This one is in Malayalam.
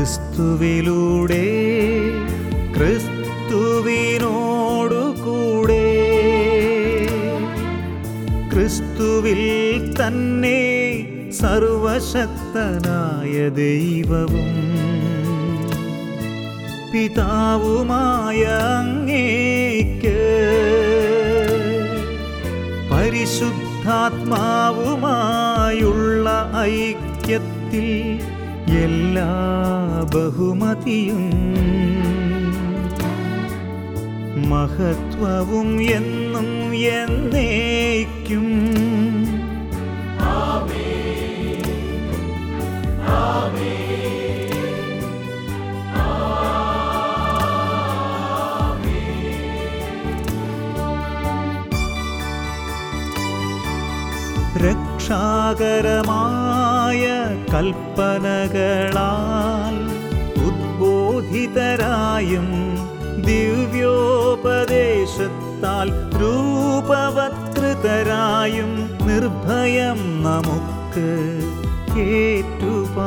ക്രിസ്തുവിലൂടെ ക്രിസ്തുവിനോടു കൂടെ ക്രിസ്തുവിൽ തന്നെ സർവശക്തനായ ദൈവവും പിതാവുമായ അങ്ങേക്ക് പരിശുദ്ധാത്മാവുമായുള്ള ഐക്യത്തിൽ എല്ലാ ബഹുമതിയും മഹത്വവും എന്നും എന്നേക്കും രക്ഷാകരമായ കൽപ്പനകളാൽ ഉദ്ബോധിതരായും ദിവ്യോപദേശത്താൽ രൂപവത്കൃതരായും നിർഭയം നമുക്ക് കേറ്റുപാടാം